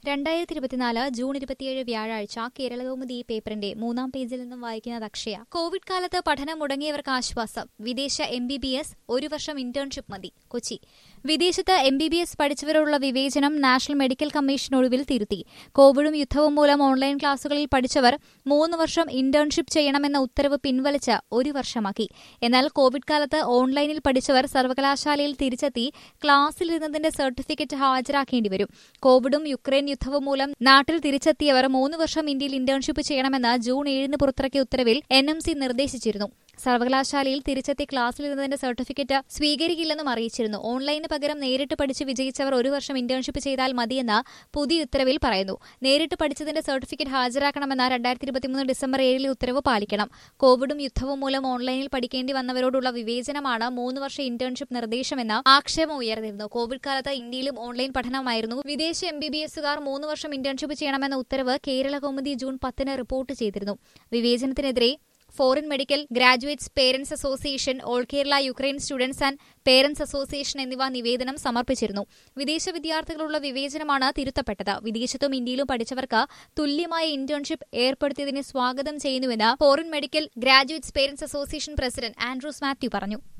രണ്ടായിരത്തി ഇരുപത്തിനാല് ജൂൺ ഇരുപത്തിയേഴ് വ്യാഴാഴ്ച കേരളകൗമുദി ഈ പേപ്പറിന്റെ മൂന്നാം പേജിൽ നിന്നും വായിക്കുന്നത് അക്ഷയ കോവിഡ് കാലത്ത് പഠനം മുടങ്ങിയവർക്ക് ആശ്വാസം വിദേശ എം ബി ബി എസ് ഒരു വർഷം ഇന്റേൺഷിപ്പ് മതി കൊച്ചി വിദേശത്ത് എം ബി ബി എസ് പഠിച്ചവരോടുള്ള വിവേചനം നാഷണൽ മെഡിക്കൽ കമ്മീഷൻ ഒടുവിൽ തിരുത്തി കോവിഡും യുദ്ധവും മൂലം ഓൺലൈൻ ക്ലാസുകളിൽ പഠിച്ചവർ മൂന്ന് വർഷം ഇന്റേൺഷിപ്പ് ചെയ്യണമെന്ന ഉത്തരവ് പിൻവലിച്ച് ഒരു വർഷമാക്കി എന്നാൽ കോവിഡ് കാലത്ത് ഓൺലൈനിൽ പഠിച്ചവർ സർവകലാശാലയിൽ തിരിച്ചെത്തി ക്ലാസ്സിലിരുന്നതിന്റെ സർട്ടിഫിക്കറ്റ് ഹാജരാക്കേണ്ടി വരും കോവിഡും യുക്രൈൻ യുദ്ധവും മൂലം നാട്ടിൽ തിരിച്ചെത്തിയവർ മൂന്ന് വർഷം ഇന്ത്യയിൽ ഇന്റേൺഷിപ്പ് ചെയ്യണമെന്ന് ജൂൺ ഏഴിന് പുറത്തിറക്കിയ ഉത്തരവിൽ എൻ എം സി നിർദ്ദേശിച്ചിരുന്നു സർവകലാശാലയിൽ തിരിച്ചെത്തി ക്ലാസ്സിലിരുന്നതിന്റെ സർട്ടിഫിക്കറ്റ് സ്വീകരിക്കില്ലെന്നും അറിയിച്ചിരുന്നു ഓൺലൈന് പകരം നേരിട്ട് പഠിച്ച് വിജയിച്ചവർ ഒരു വർഷം ഇന്റേൺഷിപ്പ് ചെയ്താൽ മതിയെന്ന് പുതിയ ഉത്തരവിൽ പറയുന്നു നേരിട്ട് പഠിച്ചതിന്റെ സർട്ടിഫിക്കറ്റ് ഹാജരാക്കണമെന്ന രണ്ടായിരത്തി ഇരുപത്തിമൂന്ന് ഡിസംബർ ഏഴിലെ ഉത്തരവ് പാലിക്കണം കോവിഡും യുദ്ധവും മൂലം ഓൺലൈനിൽ പഠിക്കേണ്ടി വന്നവരോടുള്ള വിവേചനമാണ് മൂന്ന് വർഷ ഇന്റേൺഷിപ്പ് നിർദ്ദേശമെന്ന് ആക്ഷേപം ഉയർന്നിരുന്നു കോവിഡ് കാലത്ത് ഇന്ത്യയിലും ഓൺലൈൻ പഠനമായിരുന്നു വിദേശ എം ബി ബി എസുകാർ മൂന്ന് വർഷം ഇന്റേൺഷിപ്പ് ചെയ്യണമെന്ന ഉത്തരവ് കേരള കൗമുദി ജൂൺ പത്തിന് റിപ്പോർട്ട് ചെയ്തിരുന്നു വിവേചനത്തിനെതിരെ foreign medical graduates parents association all Kerala Ukraine students and parents association എന്നിവ നിവേദനം സമർപ്പിച്ചിരുന്നു വിദേശ വിദ്യാർത്ഥികളുള്ള വിവേചനമാണ് തിരുത്തപ്പെട്ടത് വിദേശത്തും ഇന്ത്യയിലും പഠിച്ചവർക്ക് തുല്യമായ ഇന്റേൺഷിപ്പ് ഏർപ്പെടുത്തിയതിനെ സ്വാഗതം ചെയ്യുന്നുവെന്ന് foreign medical graduates parents association president Andrews Mathew പറഞ്ഞു